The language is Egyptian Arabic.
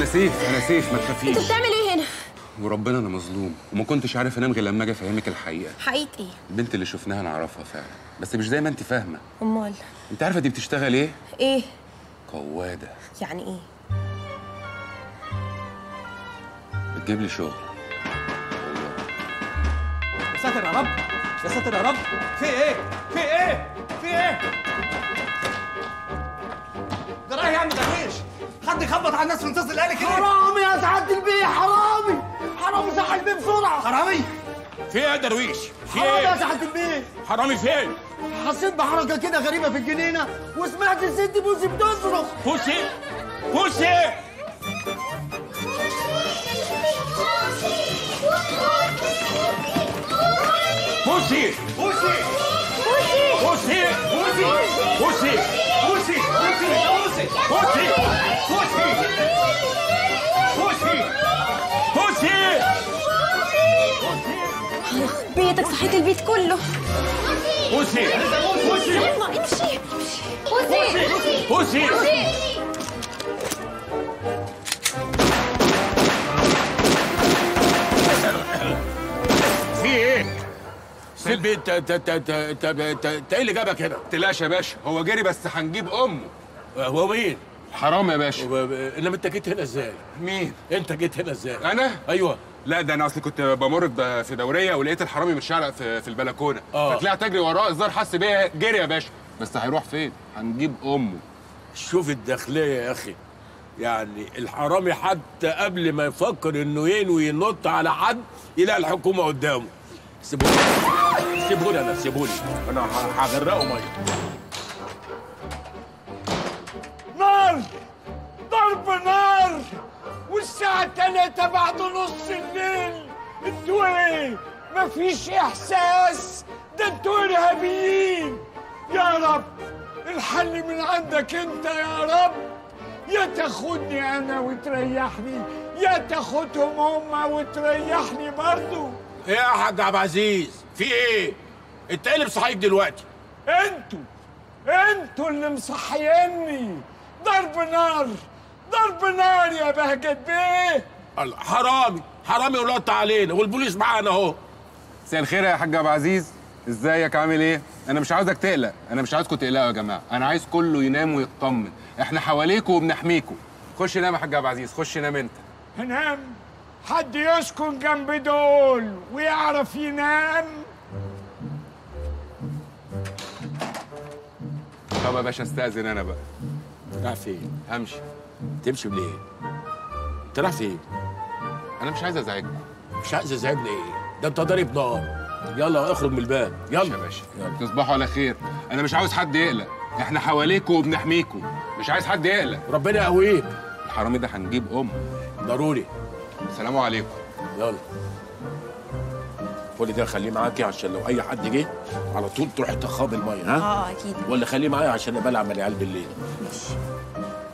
سيف انا سيف ما انت تخافيش بتعمل ايه هنا وربنا انا مظلوم وما كنتش عارف انام غير لما اجي افهمك الحقيقه حقيقة ايه البنت اللي شفناها نعرفها فعلا بس مش زي ما انت فاهمه امال انت عارفه دي بتشتغل ايه ايه قواده يعني ايه بتجيب لي شغل والله يا ساتر يا رب يا ساتر يا رب في ايه في ايه في ايه ده رايح يعمل درويش حد يخبط على الناس وينتصر الآلي كده حرامي يا سعادة البيه حرامي حرامي صح البيه بسرعة حرامي في ايه يا درويش؟ في حرامي يا ايه؟ سعادة البيه حرامي فين؟ حسيت بحركة كده غريبة في الجنينة وسمعت الست بوسي بتصرخ بوسي بوسي بوسي بوسي بوسي بوسي بوسي بوسي بوسي بوسي بوسي بوسي بوسي بيتك صحيت البيت كله بوسي بوسي يلا امشي بوسي بوسي في ايه؟ سيب انت انت انت انت انت انت انت ايه اللي جابك هنا؟ تلاش يا باشا هو جري بس هنجيب امه هو مين؟ حرام يا باشا هو- انما انت جيت هنا ازاي؟ مين انت جيت هنا ازاي؟ انا ايوه لا ده انا اصلي كنت بمر ب- في دوريه ولقيت الحرامي متشعلق في, في البلكونه آه. فطلعت اجري وراه الظاهر حس بيا جري يا باشا بس هيروح فين هنجيب امه شوف الداخليه يا اخي يعني الحرامي حتى قبل ما يفكر انه ينوي ينط على حد يلاقي الحكومه قدامه سيبوني سيبوني انا سيبوني انا ه- هغرقه ميه نار ضرب نار والساعة تلاتة بعد نص الليل انتوا ايه مفيش احساس ده انتوا ارهابيين يا رب الحل من عندك انت يا رب يا تاخدني انا وتريحني يا تاخدهم هما وتريحني برضو ايه يا حاج عبد العزيز في ايه انت ايه اللي مصحيك دلوقتي انتوا انتوا اللي مصحيني ضرب نار ضرب نار يا بهجت بيه الله، حرامي حرامي ولط علينا والبوليس معانا اهو مساء الخير يا حاج عبد العزيز ازيك عامل ايه انا مش عاوزك تقلق انا مش عاوزكم تقلقوا يا جماعه انا عايز كله ينام ويطمن احنا حواليكوا وبنحميكوا خش نام يا حاج عبد العزيز خش نام انت هنام حد يسكن جنب دول ويعرف ينام طب يا باشا استاذن انا بقى رايح فين همشي تمشي ليه انت رايح فين انا مش عايز ازعجكم مش عايز ازعجني ايه ده انت ضارب نار يلا اخرج من الباب يا يلا باشا تصبحوا على خير انا مش عاوز حد يقلق احنا حواليكوا وبنحميكوا مش عايز حد يقلق ربنا يقويك الحرامي ده هنجيب ام ضروري السلام عليكم يلا كل ده خليه معاكي عشان لو اي حد جه على طول تروح تخاب الميه ها اه اكيد ولا خليه معايا عشان ابلع من العيال بالليل ماشي